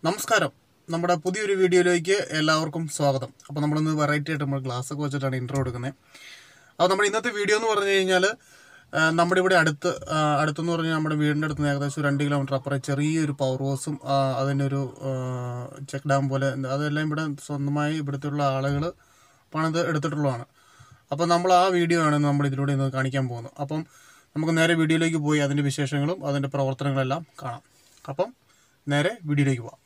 നമസ്കാരം നമ്മുടെ പുതിയൊരു വീഡിയോയിലേക്ക് എല്ലാവർക്കും സ്വാഗതം അപ്പോൾ നമ്മളിന്ന് വെറൈറ്റി ആയിട്ട് നമ്മൾ ഗ്ലാസ് ഒക്കെ വെച്ചിട്ടാണ് ഇൻട്രോ എടുക്കുന്നത് അപ്പോൾ നമ്മുടെ ഇന്നത്തെ വീഡിയോ എന്ന് പറഞ്ഞു കഴിഞ്ഞാൽ ആ, നമ്മുടെ ഇവിടെ അടുത്ത് ആ, അടുത്തെന്ന് പറഞ്ഞാൽ നമ്മുടെ വീടിൻ്റെ അടുത്ത് നിന്ന് ഏകദേശം ഒരു രണ്ട് കിലോമീറ്റർ അപ്പുറം ചെറിയൊരു പവർ ഹൗസും ആ, അതിൻ്റെ ഒരു ചെക്ക് ഡാം പോലെ അതെല്ലാം ഇവിടെ സ്വന്തമായി ഇവിടുത്തെ ആളുകൾ പണിത് എടുത്തിട്ടുള്ളതാണ് അപ്പോൾ നമ്മൾ ആ വീഡിയോ ആണ് നമ്മൾ ഇതിലൂടെ ഇന്ന് കാണിക്കാൻ പോകുന്നത് അപ്പം നമുക്ക് നേരെ വീഡിയോയിലേക്ക് പോയി അതിൻ്റെ വിശേഷങ്ങളും അതിൻ്റെ പ്രവർത്തനങ്ങളെല്ലാം കാണാം അപ്പം നേരെ വീഡിയോയിലേക്ക് പോവാം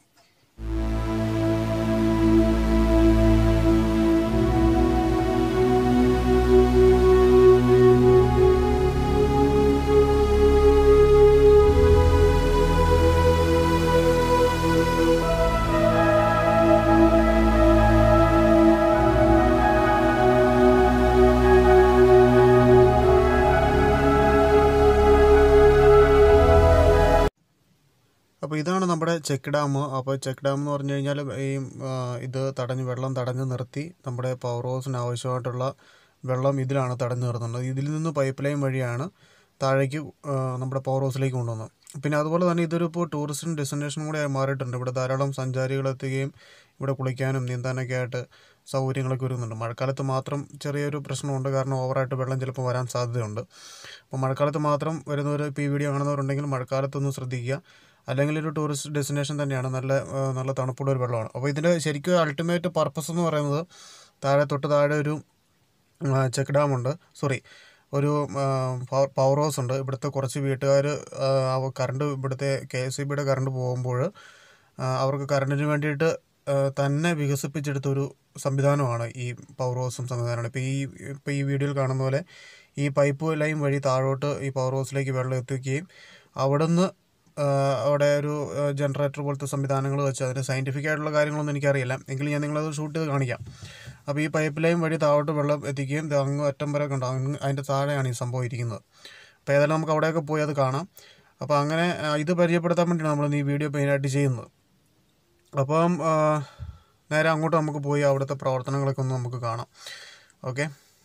അപ്പോൾ ഇതാണ് നമ്മുടെ ചെക്ക് ഡാം അപ്പോൾ ചെക്ക് ഡാം എന്ന് പറഞ്ഞു കഴിഞ്ഞാൽ ഈ ആ, ഇത് തടഞ്ഞ് വെള്ളം തടഞ്ഞ് നിർത്തി നമ്മുടെ പവർ ഹൗസിന് ആവശ്യമായിട്ടുള്ള വെള്ളം ഇതിലാണ് തടഞ്ഞു നിർത്തുന്നത് ഇതിൽ നിന്ന് പൈപ്പ് ലൈൻ വഴിയാണ് താഴേക്ക് ആ, നമ്മുടെ പവർ ഹൗസിലേക്ക് കൊണ്ടുവന്നത് പിന്നെ അതുപോലെ തന്നെ ഇതൊരു ഇപ്പോൾ ടൂറിസ്റ്റ് ഡെസ്റ്റിനേഷൻ കൂടെ ആയി മാറിയിട്ടുണ്ട് ഇവിടെ ധാരാളം സഞ്ചാരികൾ എത്തുകയും ഇവിടെ കുളിക്കാനും നീന്താനൊക്കെ ആയിട്ട് സൗകര്യങ്ങളൊക്കെ വരുന്നുണ്ട് മഴക്കാലത്ത് മാത്രം ചെറിയൊരു പ്രശ്നമുണ്ട് കാരണം ഓവറായിട്ട് വെള്ളം ചിലപ്പോൾ വരാൻ സാധ്യതയുണ്ട് അപ്പോൾ മഴക്കാലത്ത് മാത്രം വരുന്നവർ ഇപ്പോൾ ഈ വീഡിയോ കാണുന്നവരുണ്ടെങ്കിൽ മഴക്കാലത്തൊന്ന് ശ്രദ്ധിക്കുക അല്ലെങ്കിൽ ഒരു ടൂറിസ്റ്റ് ഡെസ്റ്റിനേഷൻ തന്നെയാണ് നല്ല ആ, നല്ല തണുപ്പുള്ള ഒരു വെള്ളമാണ് അപ്പോൾ ഇതിൻ്റെ ശരിക്കും അൾട്ടിമേറ്റ് പർപ്പസ് എന്ന് പറയുന്നത് താഴെ തൊട്ട് താഴെ ഒരു ചെക്ക് ഡാമുണ്ട് സോറി ഒരു പവർ പവർ ഹൗസ് ഉണ്ട് ഇവിടുത്തെ കുറച്ച് വീട്ടുകാർ കറണ്ട് ഇവിടുത്തെ കെ എസ് ഇ ബിയുടെ കറണ്ട് പോകുമ്പോൾ അവർക്ക് കറണ്ടിന് വേണ്ടിയിട്ട് ആ, തന്നെ വികസിപ്പിച്ചെടുത്തൊരു സംവിധാനമാണ് ഈ പവർ ഹൗസും സംവിധാനമാണ് ഇപ്പോൾ ഈ ഇപ്പോൾ ഈ വീഡിയോയിൽ കാണുന്ന പോലെ ഈ പൈപ്പ് ലൈൻ വഴി താഴോട്ട് ഈ പവർ ഹൗസിലേക്ക് വെള്ളം എത്തിക്കുകയും അവിടുന്ന് ആ, അവിടെ ഒരു ജനറേറ്റർ പോലത്തെ സംവിധാനങ്ങൾ വെച്ച് അതിൻ്റെ സയൻറ്റിഫിക് ആയിട്ടുള്ള കാര്യങ്ങളൊന്നും എനിക്കറിയില്ല എങ്കിലും ഞാൻ നിങ്ങളത് ഷൂട്ട് ചെയ്ത് കാണിക്കാം അപ്പോൾ ഈ പൈപ്പ് ലൈൻ വഴി താഴോട്ട് വെള്ളം എത്തിക്കുകയും ദേ അങ്ങ് അറ്റം വരെ കണ്ടോ അങ്ങ് അതിൻ്റെ താഴെയാണ് ഈ സംഭവം ഇരിക്കുന്നത് അപ്പോൾ ഏതായാലും നമുക്ക് അവിടെയൊക്കെ പോയി അത് കാണാം അപ്പോൾ അങ്ങനെ ആ, ഇത് പരിചയപ്പെടുത്താൻ വേണ്ടിയാണ് നമ്മൾ ഈ വീഡിയോ മെയിനായിട്ട് ചെയ്യുന്നത് അപ്പം ആ, നേരെ അങ്ങോട്ട് നമുക്ക് പോയി അവിടുത്തെ പ്രവർത്തനങ്ങളൊക്കെ ഒന്ന് നമുക്ക് കാണാം ഓക്കെ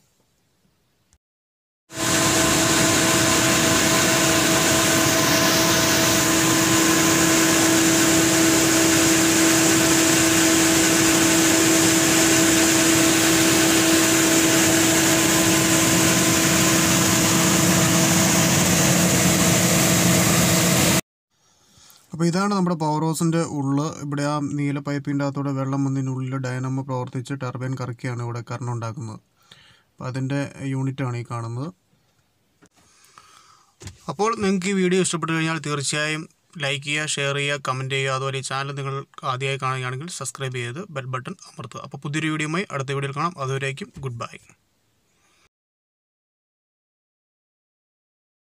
അപ്പോൾ ഇതാണ് നമ്മുടെ പവർ ഹൗസിൻ്റെ ഉള്ള് ഇവിടെ ആ നീല പൈപ്പിൻ്റെ അകത്തൂടെ വെള്ളം വന്നതിനുള്ളിൽ ഡയനമോ പ്രവർത്തിച്ച് ടർബൈൻ കറക്കിയാണ് ഇവിടെ കറണ്ട് ഉണ്ടാക്കുന്നത് അപ്പോൾ അതിൻ്റെ യൂണിറ്റാണ് ഈ കാണുന്നത് അപ്പോൾ നിങ്ങൾക്ക് ഈ വീഡിയോ ഇഷ്ടപ്പെട്ടു കഴിഞ്ഞാൽ തീർച്ചയായും ലൈക്ക് ചെയ്യുക ഷെയർ ചെയ്യുക കമൻറ്റ് ചെയ്യുക അതുപോലെ ഈ ചാനൽ നിങ്ങൾ ആദ്യമായി കാണുകയാണെങ്കിൽ സബ്സ്ക്രൈബ് ചെയ്ത് ബെൽ ബട്ടൺ അമർത്തുക അപ്പോൾ പുതിയൊരു വീഡിയോയുമായി അടുത്ത വീഡിയോയിൽ കാണാം അതുവരേക്കും ഗുഡ് ബൈ